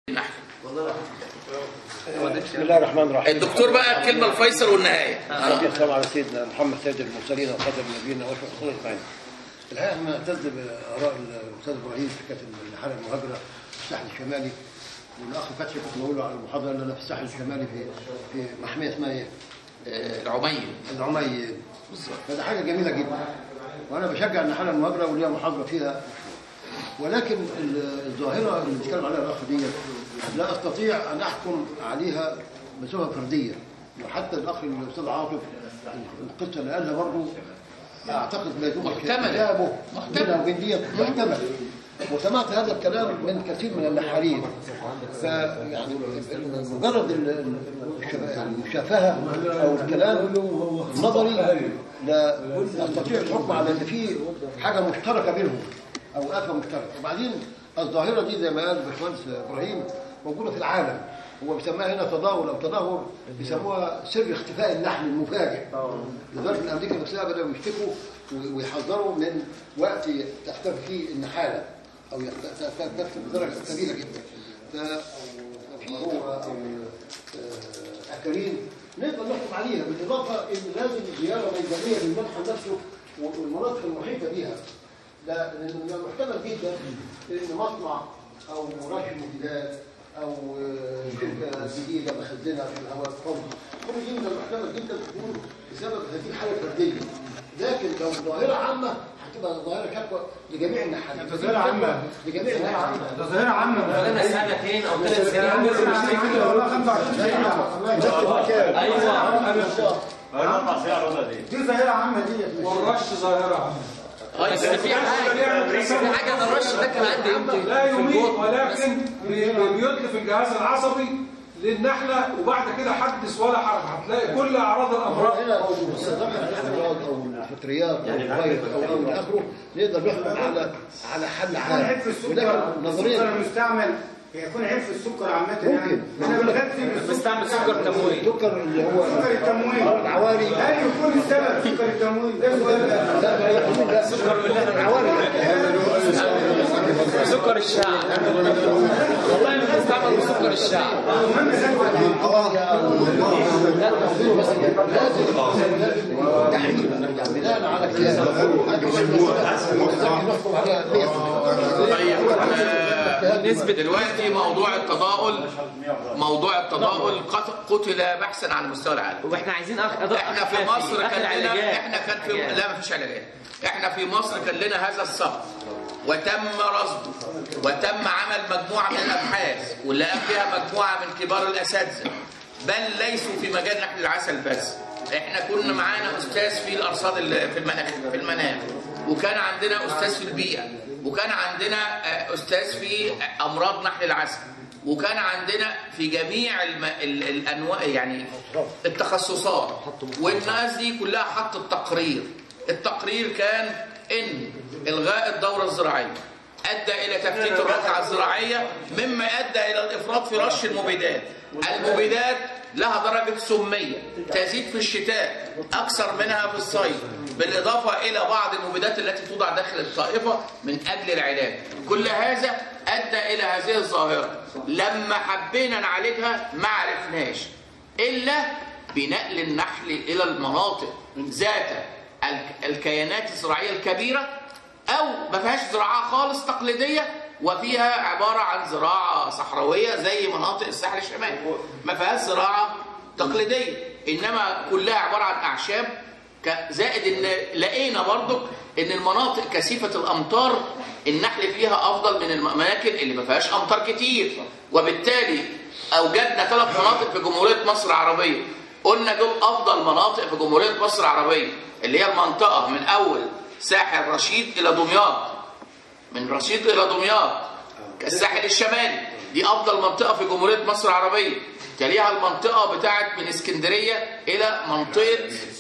بسم الله الرحمن الرحيم الدكتور بقى الكلمه الفيصل والنهايه النبي صلى الله على سيدنا محمد سيد المرسلين وخاتم النبيين واشرف الخلق اجمعين. الحقيقه انا اعتز باراء الاستاذ ابراهيم في كاتب الحاله المهاجره في الساحل الشمالي والاخ فتحي كنت بقول له على المحاضره ان انا في الساحل الشمالي في في محميه اسمها ايه؟ آه، العميم العمي فده حاجه جميله جدا وانا بشجع ان الحاله المهاجره وليها محاضره فيها ولكن ال- الظاهره اللي بيتكلم عليها الاخ دي لا استطيع ان احكم عليها بصفه فرديه وحتى الاخ الاستاذ عاطف القصه اللي قالها برضه اعتقد لا يجوز محتملة. كتابه محتمل. بينها وبين ديت محتمل وسمعت هذا الكلام من كثير من النحالين فيعني مجرد ال- ال- الشف- المشافهه او الكلام النظري لا استطيع الحكم على ان في حاجه مشتركه بينهم او آفة مشتركه وبعدين الظاهره دي زي ما قال باشمهندس ابراهيم موجوده في العالم هو بيسميها هنا تداول او تدهور بيسموها سر اختفاء النحل المفاجئ لدرجه ان امريكا نفسها بداوا يشتكوا و- ويحذروا من وقت تختفي فيه النحاله او تختفي بدرجه كبيره جدا ففي هو او آه، اكارين نقدر نحكم عليها بالاضافه ان لازم زياره ميدانيه للمتحف نفسه والمناطق المحيطه بيها لا لأن محتمل جدا ان مصنع او رش مبيدات او آه، شركه جديده مخزنه في الهواء الفوضى كل دي من المحتمل جدا تكون بسبب هذه الحاله الفرديه لكن لو ظاهره عامه هتبقى ظاهره شكوى لجميع الناحيات ظاهرة عامة. لجميع الناحيات ده ظاهرة عامة بقالنا سنتين او ثلاث يا عم سنين لسه مش كده والله 25 سنة دي ظاهرة عامة دي والرش ظاهرة عامة اه بس في حاجه في حاجه انا الرش ده كان عندي امتى لا يميت ولكن بي- بيتلف الجهاز العصبي للنحلة وبعد كده حدث ولا حرج هتلاقي كل أعراض الأمراض هنا موجود استخدام الامراض او الفطريات او الفيروس او او الى اخره نقدر نحكم على على حل يكون عيب عام في السكر ولكن السكر نظريا المستعمل يكون عيب في السكر عامة يعني ممكن. انا بغذي بالسكر بستعمل سكر تمويل السكر اللي هو سكر التمويل العواري هل يكون السبب سكر التمويل ده سؤال لا ما يكون لا سكر العواري سكر الشعب والله ما بستعمل سكر الشعب تحريم يعني بناء على كتاب نحكم عليها 100%. طيب آه، نسبة دلوقتي موضوع التضاؤل موضوع التضاؤل قت- قتل بحثا على مستوى العالم واحنا عايزين أخ... أضاء احنا في مصر كان لنا احنا كان في لا ما فيش علاجات احنا في مصر كان لنا هذا الصف وتم رصده وتم عمل مجموعه من الابحاث واللي قام بها مجموعه من كبار الاساتذه بل ليسوا في مجال نحل العسل بس احنا كنا معانا استاذ في الارصاد ال- في المناخ في المناخ وكان عندنا استاذ في البيئه وكان عندنا آه، استاذ في امراض نحل العسل وكان عندنا في جميع الم... ال... الانواع يعني التخصصات والناس دي كلها حطت تقرير التقرير كان ان الغاء الدوره الزراعيه ادى الى تفتيت الرقعه الزراعيه مما ادى الى الافراط في رش المبيدات المبيدات لها درجه سميه تزيد في الشتاء اكثر منها في الصيف بالاضافه الى بعض المبيدات التي توضع داخل الطائفه من اجل العلاج كل هذا ادى الى هذه الظاهره لما حبينا نعالجها ما عرفناش الا بنقل النحل الى المناطق ذات الك- الكيانات الزراعيه الكبيره او ما فيهاش زراعه خالص تقليديه وفيها عباره عن زراعه صحراويه زي مناطق الساحل الشمالي ما فيهاش زراعه تقليديه انما كلها عباره عن اعشاب ك- زائد ان لقينا برضك ان المناطق كثيفه الامطار النحل فيها افضل من الاماكن اللي ما فيهاش امطار كتير وبالتالي اوجدنا ثلاث مناطق في جمهوريه مصر العربيه قلنا دول افضل مناطق في جمهوريه مصر العربيه اللي هي المنطقه من اول ساحل رشيد الى دمياط من رشيد الى دمياط كالساحل الشمالي دي افضل منطقه في جمهوريه مصر العربيه تليها المنطقه بتاعت من اسكندريه الى منطقه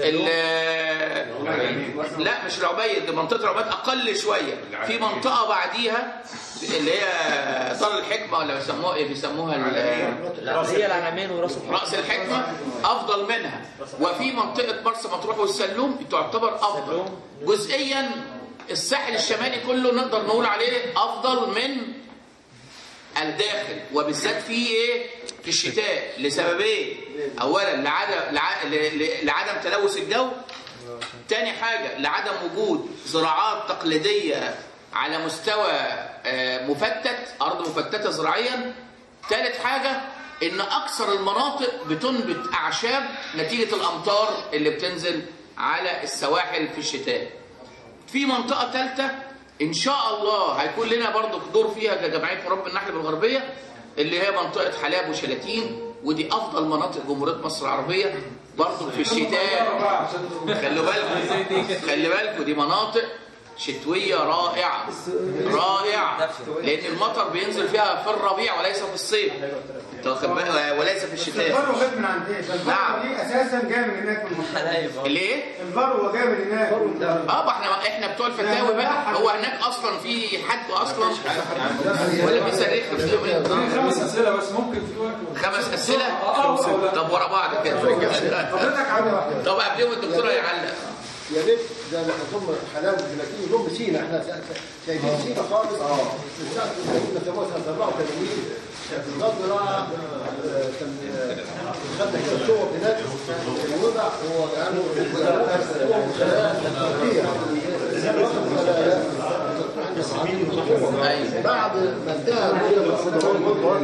ال- لا مش العبيد دي منطقه العبيد اقل شويه في منطقه بعديها اللي هي دار الحكمه ولا بيسموها ايه بيسموها ال- هي العلمين وراس الحرب رأس الحكمة أفضل منها وفي منطقة مرسى مطروح والسلوم تعتبر أفضل جزئيا الساحل الشمالي كله نقدر نقول عليه أفضل من الداخل وبالذات في ايه في الشتاء لسببين اولا لعدم لع- ل- ل- لعدم تلوث الجو تاني حاجة لعدم وجود زراعات تقليدية على مستوى آه، مفتت أرض مفتتة زراعيا تالت حاجة إن أكثر المناطق بتنبت أعشاب نتيجة الأمطار اللي بتنزل على السواحل في الشتاء في منطقة ثالثة إن شاء الله هيكون لنا برضو دور فيها كجمعية مربى النحل بالغربية اللي هي منطقة حلاب وشلاتين ودي أفضل مناطق جمهورية مصر العربية برضو في الشتاء خلوا بالكم خلي بالكم دي مناطق شتوية رائعة رائعة لأن المطر بينزل فيها في الربيع وليس في الصيف أنت واخد بالك؟ وليس في الشتاء الفروة جت من عندنا فالفروة دي اساسا جايه من هناك من المنطقه ليه؟ الفروة جايه من هناك من المنطقة. اه ما احنا احنا بتوع الفتاوى بقى هو هناك اصلا في حد اصلا ولا في صريخ في يومين؟ في خمس اسئله بس ممكن في وقت خمس اسئله اه او لا طب ورا بعض كده حضرتك حاجه واحده طب قبلهم الدكتور هيعلق يا ريت ده احنا ثم حلاوه جيلاتين ضم سينا احنا سا- سا- سايبين سينا خالص من ساعه ما سموها سنه 84 كانت وزاره الزراعه آه، كان آه، خدنا كده صور هناك الوضع هو يعني ايوه بعد ما انتهى مده الخضروات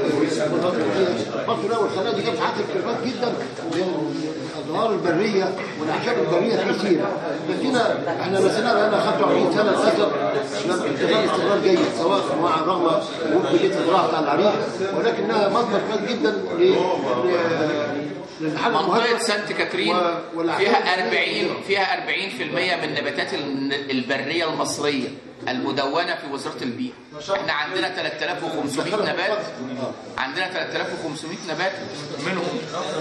مصر الاول السنه دي جت عدد كبيرات جدا الازهار البريه والاعشاب البريه في سينا فسينا احنا نسينا لنا 25 سنه للاسف انتظار استقرار جيد سواء مع رغم وجود كليه الزراعه بتاع العريش ولكنها مصدر كويس جدا ل- ل- للحل منطقه المهدد سانت كاترين و- والأعشاب فيها 40 فيها 40% من نباتات ال- البريه المصريه المدونه في وزاره البيئه احنا عندنا 3500 نبات عندنا 3500 نبات منهم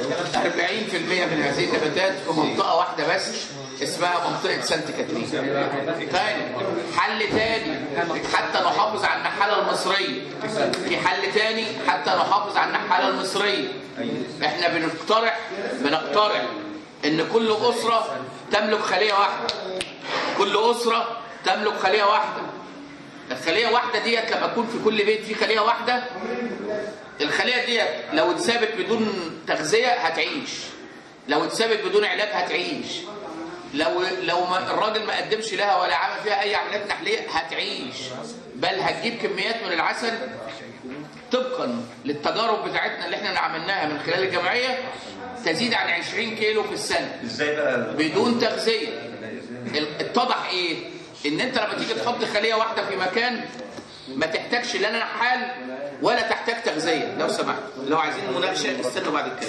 40% من هذه النباتات في منطقه واحده بس اسمها منطقه سانت كاترين تاني حل تاني حتى نحافظ على النحاله المصريه في حل تاني حتى نحافظ على النحاله المصريه احنا بنقترح بنقترح ان كل اسره تملك خليه واحده كل اسره تملك خليه واحده الخليه واحده ديت لما تكون في كل بيت في خليه واحده الخليه ديت لو اتسابت بدون تغذيه هتعيش لو اتسابت بدون علاج هتعيش لو لو ما الراجل ما قدمش لها ولا عمل فيها اي عمليات نحليه هتعيش بل هتجيب كميات من العسل طبقا للتجارب بتاعتنا اللي احنا عملناها من خلال الجمعيه تزيد عن 20 كيلو في السنه ازاي بقى بدون تغذيه ال- اتضح ايه ان انت لما تيجي تحط خليه واحده في مكان ما تحتاجش لا نحال ولا تحتاج تغذيه لو سمحت لو عايزين مناقشه استنوا بعد الكلام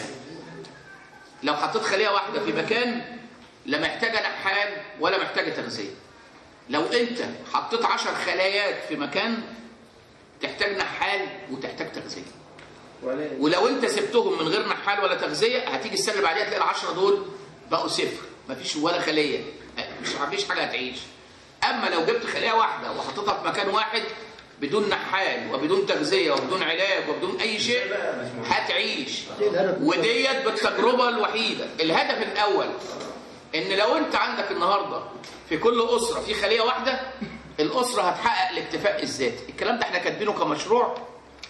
لو حطيت خليه واحده في مكان لا محتاجه نحال ولا محتاجه تغذيه لو انت حطيت عشر خلايات في مكان تحتاج نحال وتحتاج تغذيه ولو انت سبتهم من غير نحال ولا تغذيه هتيجي السنه اللي بعديها تلاقي العشره دول بقوا صفر مفيش ولا خليه مش مفيش حاجه هتعيش اما لو جبت خليه واحده وحطيتها في مكان واحد بدون نحال وبدون تغذيه وبدون علاج وبدون اي شيء هتعيش وديت بالتجربه الوحيده الهدف الاول ان لو انت عندك النهارده في كل اسره في خليه واحده الاسره هتحقق الاكتفاء الذاتي الكلام ده احنا كاتبينه كمشروع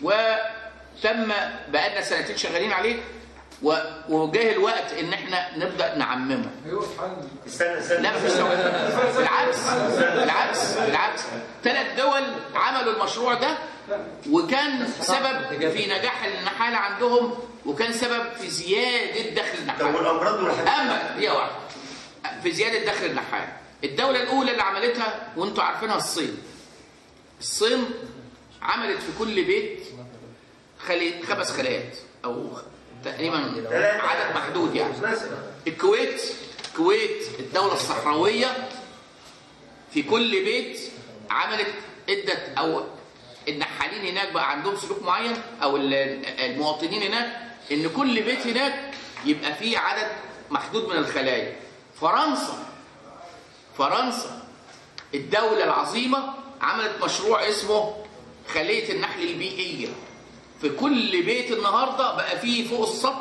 وتم بقالنا سنتين شغالين عليه و- وجاه الوقت ان احنا نبدا نعممه ايوه حل استنى استنى لا مفيش توقيت. بالعكس بالعكس بالعكس ثلاث دول عملوا المشروع ده وكان سبب في نجاح النحاله عندهم وكان سبب في زياده دخل طب النحاله والامراض والحاجات اما هي واحده في زياده دخل النحال الدوله الاولى اللي عملتها وانتم عارفينها الصين الصين عملت في كل بيت خلي خمس خلايات او تقريبا عدد محدود يعني مثلا الكويت الكويت الدولة الصحراوية في كل بيت عملت ادت او النحالين هناك بقى عندهم سلوك معين او ال- المواطنين هناك ان كل بيت هناك يبقى فيه عدد محدود من الخلايا فرنسا فرنسا الدولة العظيمة عملت مشروع اسمه خلية النحل البيئية في كل بيت النهاردة بقى فيه فوق السطح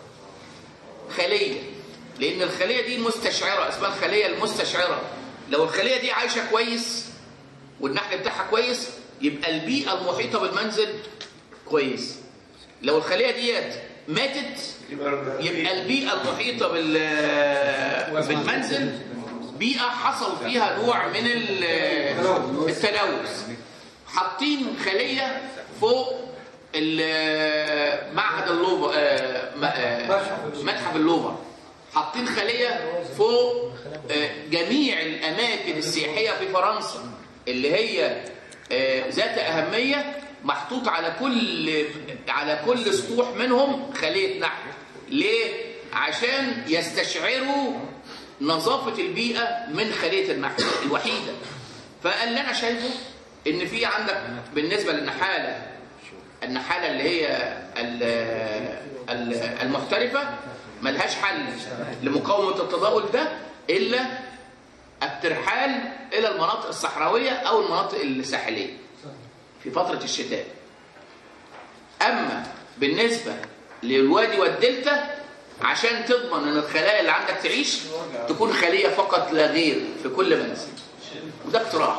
خلية لأن الخلية دي مستشعرة اسمها الخلية المستشعرة لو الخلية دي عايشة كويس والنحل بتاعها كويس يبقى البيئة المحيطة بالمنزل كويس لو الخليه ديت ماتت يبقى البيئه المحيطه بال بالمنزل بيئه حصل فيها نوع من ال- التلوث حاطين خليه فوق ال- معهد اللوفر آه، م- آه، متحف اللوفر حاطين خليه فوق آه، جميع الاماكن السياحيه في فرنسا اللي هي آه، ذات اهميه محطوط على كل على كل سطوح منهم خليه نحل ليه عشان يستشعروا نظافه البيئه من خليه النحل الوحيده فاللي انا شايفه ان في عندك بالنسبه للنحاله النحاله اللي هي ال- ال- المحترفه ملهاش حل لمقاومه التضاؤل ده الا الترحال الى المناطق الصحراويه او المناطق الساحليه في فتره الشتاء اما بالنسبه للوادي والدلتا عشان تضمن ان الخلايا اللي عندك تعيش تكون خليه فقط لا غير في كل منزل وده اقتراح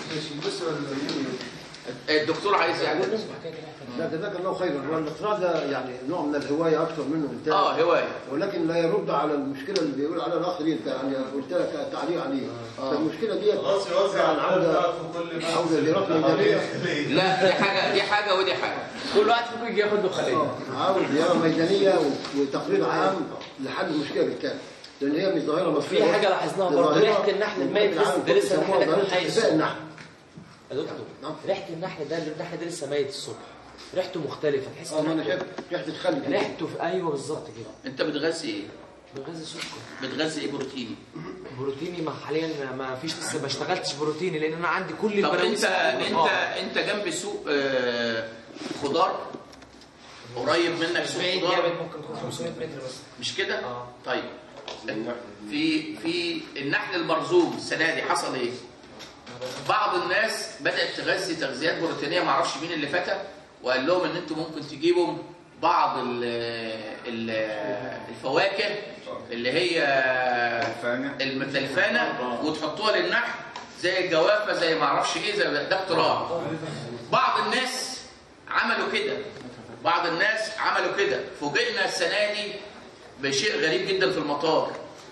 الدكتور عايز يعمل لا جزاك الله خيرا هو الاقتراح ده يعني نوع من الهوايه اكثر منه انتاج اه هوايه ولكن لا يرد على المشكله اللي بيقول عليها الاخ دي يعني قلت لك تعليق عليه فالمشكله دي خلاص يوزع عن عوده في كل عوده لرقم ميدانيه لا دي حاجه دي حاجه ودي حاجه كل واحد فيكم يجي ياخد له خليه عاوز زياره ميدانيه و- وتقرير عام لحل المشكله بالكامل لان هي مش ظاهره مصريه في حاجة لاحظناها دي برضه، ظاهرة ريحة النحل الميت ممكن العالم لسه- ده لسه يسموها النحل ظاهرة حي اختفاء الصبح. النحل يا دكتور نعم. ريحه النحل ده النحل ده لسه ميت الصبح ريحته مختلفه تحس اه ما انا إن شايف ريحه الخل كده. ريحته في ايوه بالظبط كده انت بتغذي ايه؟ بغاز سكر بتغذي ايه بروتيني؟ بروتيني ما حاليا ما- ما فيش لسه ما اشتغلتش بروتيني لان انا عندي كل طب البراويز انت انت آه. انت جنب سوق آه، خضار قريب منك سوق بعيد خضار جامد ممكن يكون 500 متر بس مش كده؟ اه طيب في في النحل المرزوم السنه دي حصل ايه؟ بعض الناس بدات تغذي تغذيات بروتينيه ما اعرفش مين اللي فتى وقال لهم ان انتم ممكن تجيبوا بعض ال ال الفواكه اللي هي المتلفانه وتحطوها للنحل زي الجوافه زي ما اعرفش ايه زي ده اقتراح بعض الناس عملوا كده بعض الناس عملوا كده فوجئنا السنه دي بشيء غريب جدا في المطار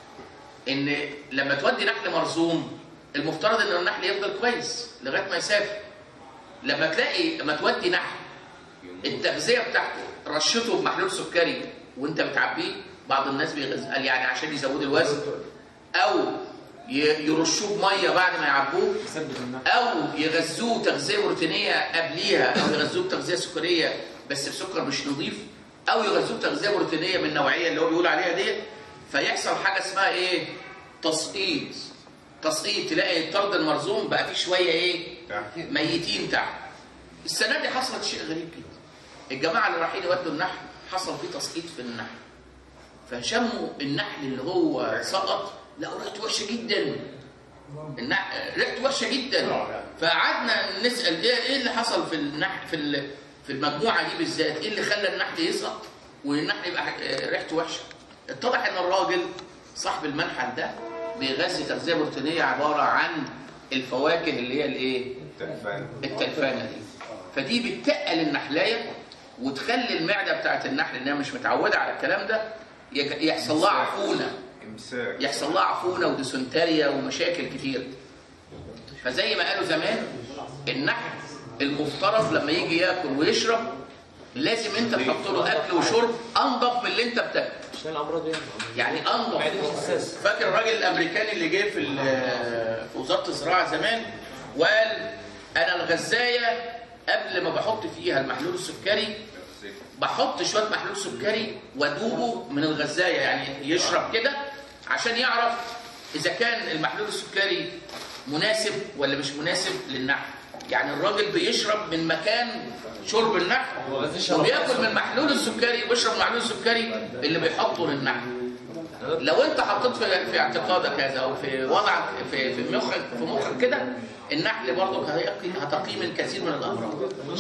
ان لما تودي نحل مرزوم المفترض ان النحل يفضل كويس لغايه ما يسافر لما تلاقي لما تودي نحل التغذيه بتاعته رشته بمحلول سكري وانت بتعبيه بعض الناس بيغذي قال يعني عشان يزودوا الوزن او ي- يرشوه بميه بعد ما يعبوه او يغذوه تغذيه بروتينيه قبليها او يغذوه بتغذيه سكريه بس بسكر مش نظيف او يغذوه بتغذيه بروتينيه من النوعيه اللي هو بيقول عليها ديت فيحصل حاجه اسمها ايه تسقيط تسقيط تلاقي الطرد المرزوم بقى فيه شويه ايه ميتين تحت السنه دي حصلت شيء غريب جدا الجماعه اللي رايحين يودوا النحل حصل فيه تسقيط في النحل فشموا النحل اللي هو سقط لقوا ريحته وحشه جدا النحل ريحته وحشه جدا فقعدنا نسال ايه ايه اللي حصل في النحل في ال- في المجموعه دي بالذات ايه اللي خلى النحل يسقط والنحل يبقى ح- ريحته وحشه اتضح ان الراجل صاحب المنحل ده بيغذي تغذيه بروتينيه عباره عن الفواكه اللي هي الايه التلفانه دي فدي بتقل النحلايه وتخلي المعده بتاعت النحل انها مش متعوده على الكلام ده يك- يحصل لها عفونه امساك يحصل لها عفونه وديسنتريا ومشاكل كتير فزي ما قالوا زمان النحل المفترض لما يجي ياكل ويشرب لازم انت تحط له اكل وشرب انضف من اللي انت بتاكله عشان الامراض دي يعني انضف معدة حساس فاكر الراجل الامريكاني اللي جه في ال- في وزاره الزراعه زمان وقال انا الغزايه قبل ما بحط فيها المحلول السكري بحط شويه محلول سكري وادوبه من الغزايه يعني يشرب كده عشان يعرف اذا كان المحلول السكري مناسب ولا مش مناسب للنحل يعني الراجل بيشرب من مكان شرب النحل وبياكل من محلول السكري ويشرب محلول السكري اللي بيحطه للنحل لو انت حطيت في في اعتقادك هذا او في وضعك في في مخك في مخك كده النحل برضه هيقي- هتقي من كثير من الامراض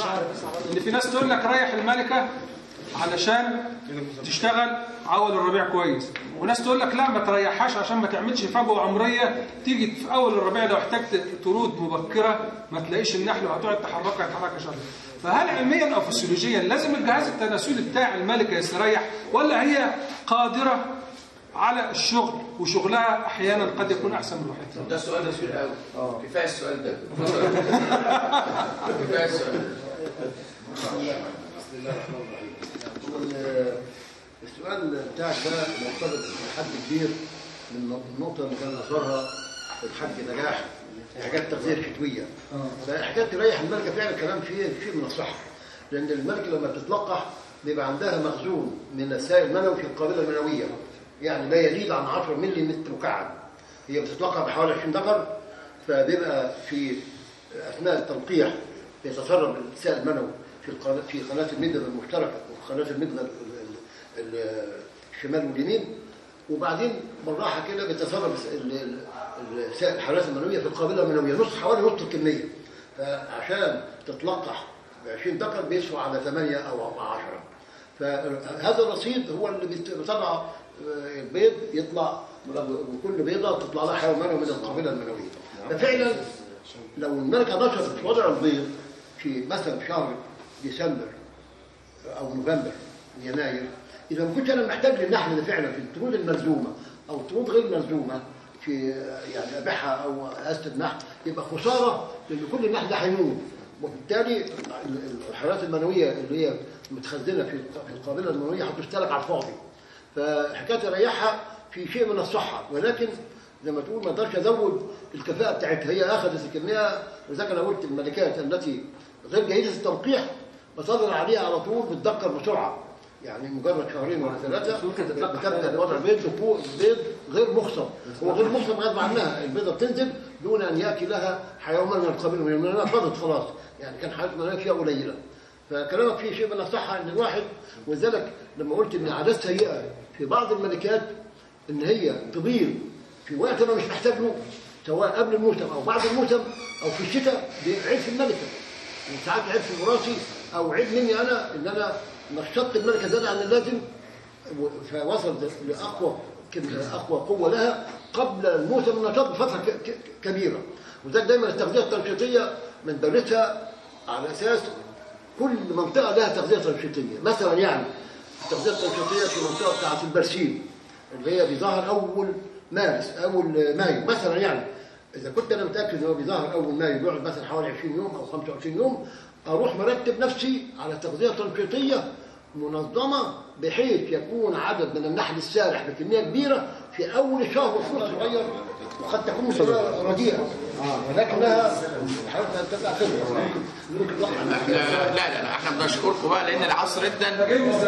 ان في ناس تقول لك ريح الملكه علشان تشتغل اول الربيع كويس وناس تقول لك لا ما تريحهاش عشان ما تعملش فجوه عمريه تيجي في اول الربيع لو احتجت طرود مبكره ما تلاقيش النحل وهتقعد تحركها تحركها شهر فهل علميا او فسيولوجيا لازم الجهاز التناسلي بتاع الملكه يستريح ولا هي قادره على الشغل وشغلها احيانا قد يكون احسن من راحتها ده سؤال كبير قوي كفايه السؤال ده كفايه السؤال ده السؤال بتاعك ده مرتبط بحد كبير من النقطة اللي كان أثرها الحاج نجاح في حاجات التغذية الشتوية فحكاية تريح الملكة فعلا كلام فيه شيء من الصح لأن الملكة لما بتتلقح بيبقى عندها مخزون من السائل المنوي في القابلة المنوية يعني لا يزيد عن 10 ملي متر مكعب هي بتتلقح بحوالي 20 ذكر فبيبقى في أثناء التلقيح بيتسرب السائل المنوي في القناة في قناة المدغ المشتركة وقناة المدغ ال- ال- ال- الشمال واليمين وبعدين بالراحه كده بيتسرب ال- ال- السائل الحرارة المنوية في القابلة المنوية نص حوالي نص الكمية فعشان تتلقح ب 20 ذكر بيسوى على 8 أو 10 فهذا الرصيد هو اللي بيت- بيطلع آه، البيض يطلع وكل بيضة تطلع لها حيوان منوي من القابلة المنوية ففعلا لو الملكة نشرت في وضع البيض في مثلا في شهر ديسمبر او نوفمبر يناير اذا ما كنتش انا محتاج للنحل ده فعلا في الطرود الملزومه او الطرود غير الملزومه في يعني ابيعها او اسد نحل يبقى خساره لان كل النحل ده هيموت وبالتالي الحرارات المنويه اللي هي متخزنه في في القابله المنويه هتستهلك على الفاضي فحكايه اريحها في شيء من الصحه ولكن زي ما تقول ما اقدرش ازود الكفاءه بتاعتها هي اخذت الكميه لذلك انا قلت الملكات التي غير جيده التلقيح بصدر عليها على طول بتدكر بسرعه يعني مجرد شهرين ولا ثلاثه بتبدا وضع البيض فوق البيض غير مخصب هو غير مخصب غصب عنها البيضه بتنزل دون ان ياتي لها حيوان من القبيل من لانها فضت خلاص يعني كان حالة مناخ فيها قليله فكلامك فيه شيء من الصحه ان الواحد ولذلك لما قلت ان عادات سيئه في بعض الملكات ان هي تبيض في وقت انا مش محتاج له سواء قبل الموسم او بعد الموسم او في الشتاء عيب في الملكه يعني ساعات عيب في مراسي او عيب مني انا ان انا نشطت الملكه زياده عن اللازم و- فوصل لاقوى كم- اقوى قوه لها قبل الموسم النشاط بفتره ك- ك- كبيره وذلك دايما التغذيه التنشيطيه بندرسها على اساس كل منطقه لها تغذيه تنشيطيه مثلا يعني التغذيه التنشيطيه في المنطقه بتاعت البرسيم اللي هي بيظهر اول مارس اول مايو مثلا يعني اذا كنت انا متاكد ان هو بيظهر اول مايو بيقعد مثلا حوالي 20 يوم او 25 يوم اروح مرتب نفسي على تغذيه تنشيطيه منظمه بحيث يكون عدد من النحل السارح بكميه كبيره في اول الشهر وفلوس صغير وقد تكون بصوره رديئه ولكنها حاولت ان تبقى خبره ممكن الواحد احنا لا لا لا احنا بنشكركم بقى لان العصر جدا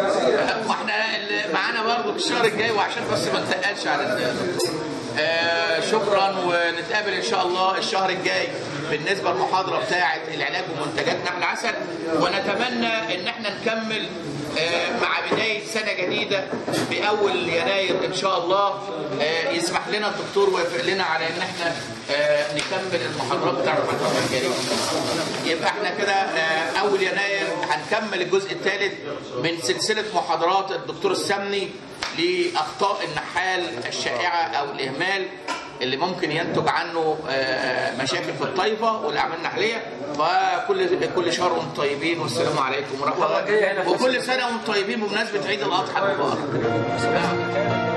واحنا اللي معانا برضه الشهر الجاي وعشان بس ما نتقلش على الناس آه شكرا ونتقابل ان شاء الله الشهر الجاي بالنسبه للمحاضره بتاعه العلاج بمنتجات نحل عسل ونتمنى ان احنا نكمل آه مع بدايه سنه جديده باول يناير ان شاء الله آه يسمح لنا الدكتور ويوافق لنا على ان احنا آه نكمل المحاضرات بتاعت الفتره الجايه يبقى احنا كده آه، اول يناير هنكمل الجزء الثالث من سلسله محاضرات الدكتور السمني لاخطاء النحال الشائعه او الاهمال اللي ممكن ينتج عنه آه، مشاكل في الطائفه والاعمال النحليه فكل كل شهر وانتم طيبين والسلام عليكم ورحمه الله وكل سنه وانتم طيبين بمناسبه عيد الاضحى المبارك